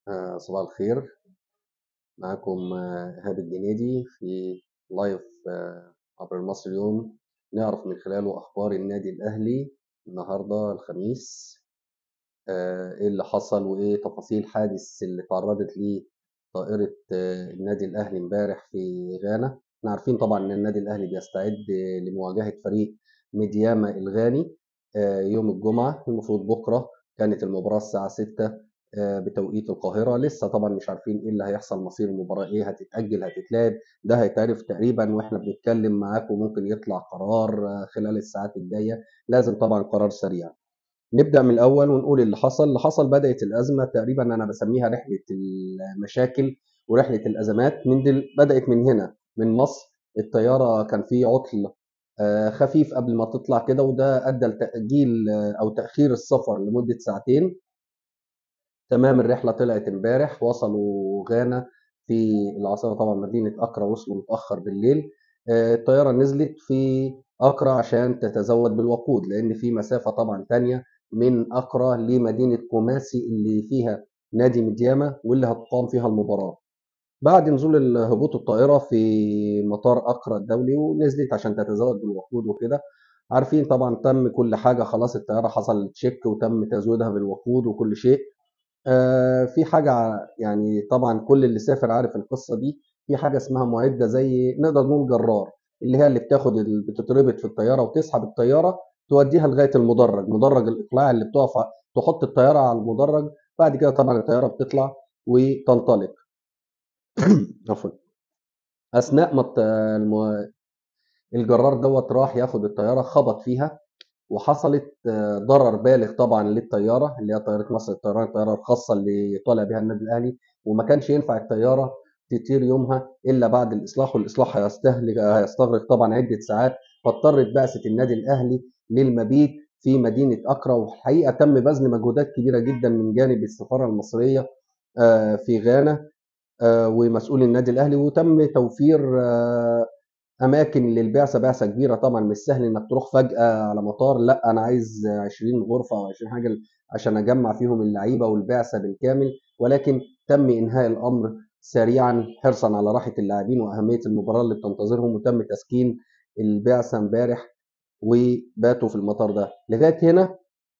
آه، صباح الخير معاكم آه، إيهاب الجنيدي في لايف آه، عبر المصري اليوم نعرف من خلاله أخبار النادي الأهلي النهاردة الخميس آه، إيه اللي حصل وإيه تفاصيل حادث اللي تعرضت ليه طائرة آه، النادي الأهلي امبارح في غانا احنا عارفين طبعا إن النادي الأهلي بيستعد آه، لمواجهة فريق ميدياما الغاني آه، يوم الجمعة المفروض بكرة كانت المباراة الساعة 6 آه، بتوقيت القاهرة لسه طبعا مش عارفين ايه اللي هيحصل مصير المباراة ايه هتتأجل هتتلعب ده هيتعرف تقريبا واحنا بنتكلم معاكم ممكن يطلع قرار آه، خلال الساعات الجاية لازم طبعا قرار سريع نبدأ من الأول ونقول اللي حصل اللي حصل بدأت الأزمة تقريبا أنا بسميها رحلة المشاكل ورحلة الأزمات من دل... بدأت من هنا من مصر الطيارة كان في عطل آه، خفيف قبل ما تطلع كده وده أدى لتأجيل آه، أو تأخير السفر لمدة ساعتين تمام الرحلة طلعت امبارح وصلوا غانا في العاصمة طبعا مدينة أكرا وصلوا متأخر بالليل آه، الطيارة نزلت في أكرا عشان تتزود بالوقود لأن في مسافة طبعا تانية من أكرا لمدينة كوماسي اللي فيها نادي مدياما واللي هتقام فيها المباراة بعد نزول هبوط الطائرة في مطار أكرا الدولي ونزلت عشان تتزود بالوقود وكده عارفين طبعا تم كل حاجة خلاص الطيارة حصل تشيك وتم تزويدها بالوقود وكل شيء آه، في حاجة يعني طبعا كل اللي سافر عارف القصة دي في حاجة اسمها معدة زي نقدر نقول جرار اللي هي اللي بتاخد ال- بتتربط في الطيارة وتسحب الطيارة توديها لغاية المدرج مدرج الإقلاع اللي بتقف ع- تحط الطيارة على المدرج بعد كده طبعا الطيارة بتطلع وتنطلق عفوا أثناء ما الط- الم- الجرار دوت راح ياخد الطيارة خبط فيها وحصلت آه، ضرر بالغ طبعا للطياره اللي هي طياره مصر الطيران الطياره الخاصه اللي طالع بها النادي الاهلي وما كانش ينفع الطياره تطير يومها الا بعد الاصلاح والاصلاح هيستهلك هيستغرق طبعا عده ساعات فاضطرت بعثه النادي الاهلي للمبيت في مدينه اكرا والحقيقه تم بذل مجهودات كبيره جدا من جانب السفاره المصريه آه، في غانا آه، ومسؤول النادي الاهلي وتم توفير آه، اماكن للبعثه بعثه كبيره طبعا مش سهل انك تروح فجاه على مطار لا انا عايز 20 غرفه او 20 حاجه عشان اجمع فيهم اللعيبه والبعثه بالكامل ولكن تم انهاء الامر سريعا حرصا على راحه اللاعبين واهميه المباراه اللي بتنتظرهم وتم تسكين البعثه امبارح وباتوا في المطار ده لغايه هنا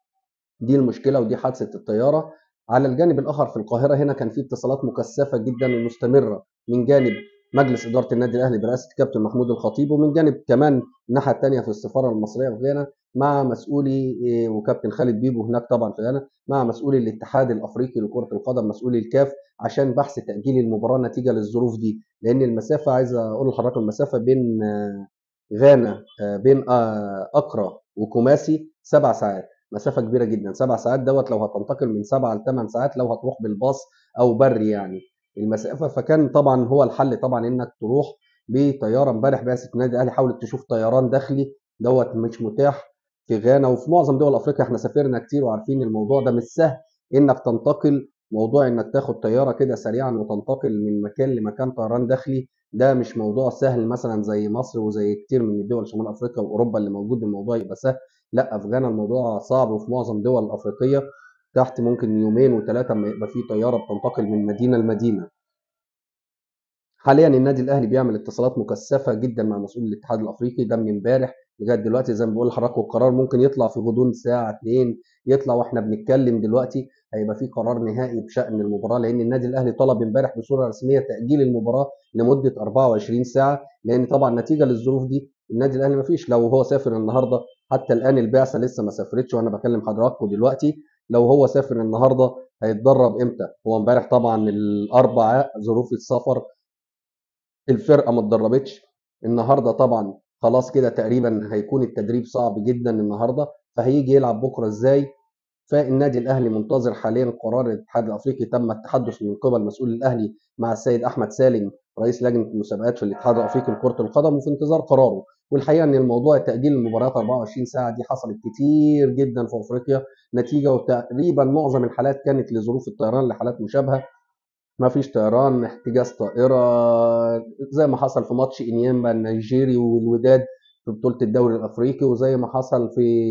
دي المشكله ودي حادثه الطياره على الجانب الاخر في القاهره هنا كان في اتصالات مكثفه جدا ومستمره من جانب مجلس اداره النادي الاهلي برئاسه كابتن محمود الخطيب ومن جانب كمان الناحيه الثانيه في السفاره المصريه في غانا مع مسؤولي إيه، وكابتن خالد بيبو هناك طبعا في غانا مع مسؤولي الاتحاد الافريقي لكره القدم مسؤولي الكاف عشان بحث تاجيل المباراه نتيجه للظروف دي لان المسافه عايز اقول لحضراتكم المسافه بين آه، غانا آه، بين آه، اكرا وكوماسي سبع ساعات مسافه كبيره جدا سبع ساعات دوت لو هتنتقل من سبعه لثمان ساعات لو هتروح بالباص او بري يعني المسافه فكان طبعا هو الحل طبعا انك تروح بطياره امبارح بعثه النادي الاهلي حاولت تشوف طيران داخلي دوت مش متاح في غانا وفي معظم دول افريقيا احنا سافرنا كتير وعارفين الموضوع ده مش سهل انك تنتقل موضوع انك تاخد طياره كده سريعا وتنتقل من مكان لمكان طيران داخلي ده مش موضوع سهل مثلا زي مصر وزي كتير من الدول شمال افريقيا واوروبا اللي موجود الموضوع يبقى سهل لا في غانا الموضوع صعب وفي معظم الدول الافريقيه تحت ممكن يومين وثلاثه ما يبقى في طياره بتنتقل من مدينه لمدينه حاليا النادي الاهلي بيعمل اتصالات مكثفه جدا مع مسؤول الاتحاد الافريقي ده من امبارح لغايه دلوقتي زي ما بقول لحضراتكم القرار ممكن يطلع في غضون ساعه اتنين يطلع واحنا بنتكلم دلوقتي هيبقى في قرار نهائي بشان المباراه لان النادي الاهلي طلب امبارح بصوره رسميه تاجيل المباراه لمده 24 ساعه لان طبعا نتيجه للظروف دي النادي الاهلي ما فيش لو هو سافر النهارده حتى الان البعثه لسه ما سافرتش وانا بكلم حضراتكم دلوقتي لو هو سافر النهارده هيتدرب امتى هو امبارح طبعا الاربعاء ظروف السفر الفرقه ما اتدربتش النهارده طبعا خلاص كده تقريبا هيكون التدريب صعب جدا النهارده فهيجي يلعب بكره ازاي فالنادي الاهلي منتظر حاليا قرار الاتحاد الافريقي تم التحدث من قبل مسؤول الاهلي مع السيد احمد سالم رئيس لجنه المسابقات في الاتحاد الافريقي لكره القدم وفي انتظار قراره والحقيقه ان الموضوع تاجيل المباريات 24 ساعه دي حصلت كتير جدا في افريقيا نتيجه وتقريبا معظم الحالات كانت لظروف الطيران لحالات مشابهه ما فيش طيران احتجاز طائرة زي ما حصل في ماتش انيمبا النيجيري والوداد في بطولة الدوري الأفريقي وزي ما حصل في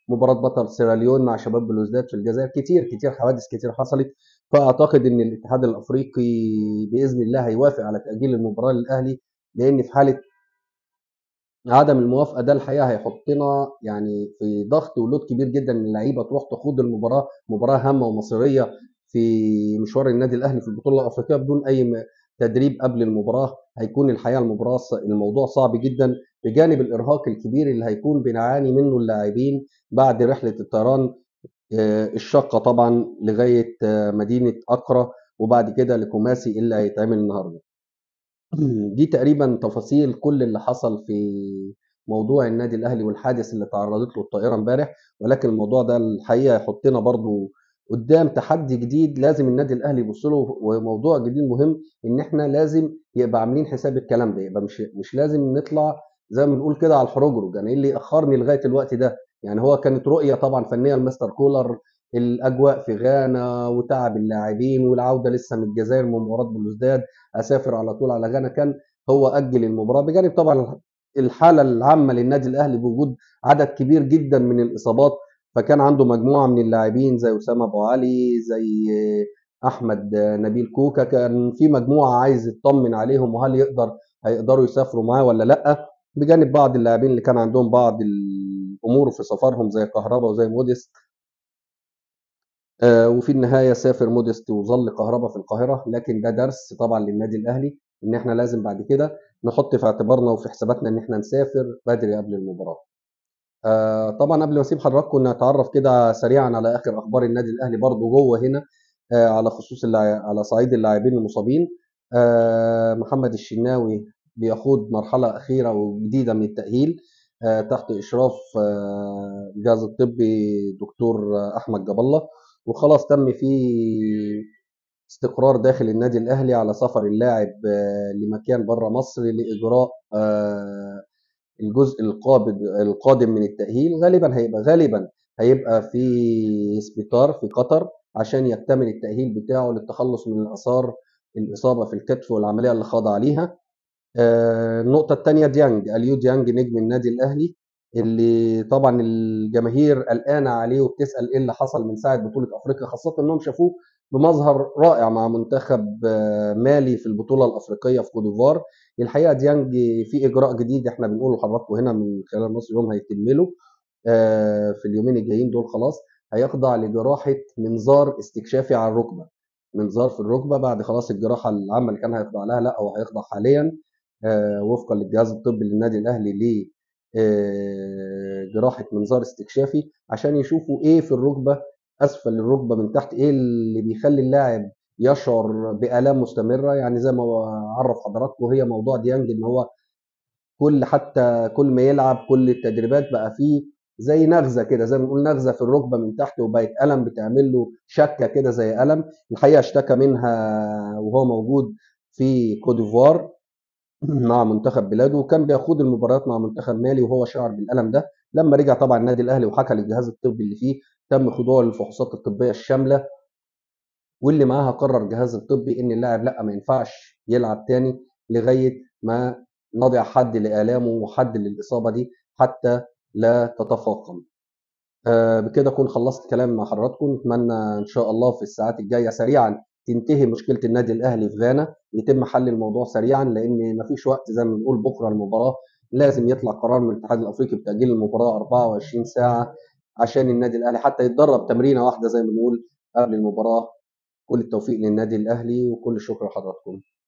مباراه بطل سيراليون مع شباب بلوزداد في الجزائر كتير كتير حوادث كتير حصلت فاعتقد ان الاتحاد الافريقي باذن الله هيوافق على تاجيل المباراه للاهلي لان في حاله عدم الموافقه ده الحقيقه هيحطنا يعني في ضغط ولود كبير جدا ان اللعيبه تروح تخوض المباراه مباراه هامه ومصيريه في مشوار النادي الاهلي في البطوله الافريقيه بدون اي تدريب قبل المباراه هيكون الحقيقه المباراه الموضوع صعب جدا بجانب الارهاق الكبير اللي هيكون بنعاني منه اللاعبين بعد رحله الطيران الشاقه طبعا لغايه مدينه اقرا وبعد كده لكوماسي اللي هيتعمل النهارده. دي تقريبا تفاصيل كل اللي حصل في موضوع النادي الاهلي والحادث اللي تعرضت له الطائره امبارح ولكن الموضوع ده الحقيقه يحطنا برضو قدام تحدي جديد لازم النادي الاهلي يبص له وموضوع جديد مهم ان احنا لازم يبقى عاملين حساب الكلام ده يبقى مش مش لازم نطلع زي ما بنقول كده على الحروجرج يعني ايه اللي اخرني لغايه الوقت ده يعني هو كانت رؤيه طبعا فنيه لمستر كولر الاجواء في غانا وتعب اللاعبين والعوده لسه من الجزائر من مباراه بلوزداد اسافر على طول على غانا كان هو اجل المباراه بجانب طبعا الحاله العامه للنادي الاهلي بوجود عدد كبير جدا من الاصابات فكان عنده مجموعه من اللاعبين زي اسامه ابو علي زي احمد نبيل كوكا كان في مجموعه عايز يطمن عليهم وهل يقدر هيقدروا يسافروا معاه ولا لا بجانب بعض اللاعبين اللي كان عندهم بعض الامور في سفرهم زي كهربا وزي موديست آه وفي النهايه سافر موديست وظل كهربا في القاهره لكن ده درس طبعا للنادي الاهلي ان احنا لازم بعد كده نحط في اعتبارنا وفي حساباتنا ان احنا نسافر بدري قبل المباراه. آه طبعا قبل ما اسيب حضراتكم نتعرف كده سريعا على اخر اخبار النادي الاهلي برضه جوه هنا آه على خصوص على صعيد اللاعبين المصابين آه محمد الشناوي بيخوض مرحله اخيره وجديده من التاهيل آه تحت اشراف آه الجهاز الطبي دكتور احمد جاب الله وخلاص تم فيه استقرار داخل النادي الاهلي على سفر اللاعب لمكان بره مصر لاجراء الجزء القابض القادم من التاهيل غالبا هيبقى غالبا هيبقى في سبيطار في قطر عشان يكتمل التاهيل بتاعه للتخلص من الاثار الاصابه في الكتف والعمليه اللي خاض عليها النقطه الثانيه ديانج اليو ديانج نجم النادي الاهلي اللي طبعا الجماهير قلقانه عليه وبتسال ايه اللي حصل من ساعه بطوله افريقيا خاصه انهم شافوه بمظهر رائع مع منتخب مالي في البطوله الافريقيه في كوديفوار الحقيقه ديانج في اجراء جديد احنا بنقوله لحضراتكم هنا من خلال مصر يوم هيتمله في اليومين الجايين دول خلاص هيخضع لجراحه منظار استكشافي على الركبه منظار في الركبه بعد خلاص الجراحه العامه اللي كان هيخضع لها لا هو هيخضع حاليا وفقا للجهاز الطبي للنادي الاهلي ل جراحه منظار استكشافي عشان يشوفوا ايه في الركبه اسفل الركبه من تحت ايه اللي بيخلي اللاعب يشعر بالام مستمره يعني زي ما عرف حضراتكم هي موضوع ديانج ان هو كل حتى كل ما يلعب كل التدريبات بقى فيه زي نغزه كده زي ما بنقول نغزه في الركبه من تحت وبقت الم بتعمل له شكه كده زي الم الحقيقه اشتكى منها وهو موجود في كوديفوار مع منتخب بلاده وكان بيخوض المباريات مع منتخب مالي وهو شعر بالالم ده لما رجع طبعا النادي الاهلي وحكى للجهاز الطبي اللي فيه تم خضوعه للفحوصات الطبيه الشامله واللي معاها قرر الجهاز الطبي ان اللاعب لا ما ينفعش يلعب تاني لغايه ما نضع حد لالامه وحد للاصابه دي حتى لا تتفاقم. آه بكده اكون خلصت كلام مع حضراتكم نتمنى ان شاء الله في الساعات الجايه سريعا تنتهي مشكله النادي الاهلي في غانا يتم حل الموضوع سريعا لان مفيش وقت زي ما بنقول بكره المباراه لازم يطلع قرار من الاتحاد الافريقي بتاجيل المباراه 24 ساعه عشان النادي الاهلي حتى يتدرب تمرينه واحده زي ما بنقول قبل المباراه كل التوفيق للنادي الاهلي وكل الشكر لحضراتكم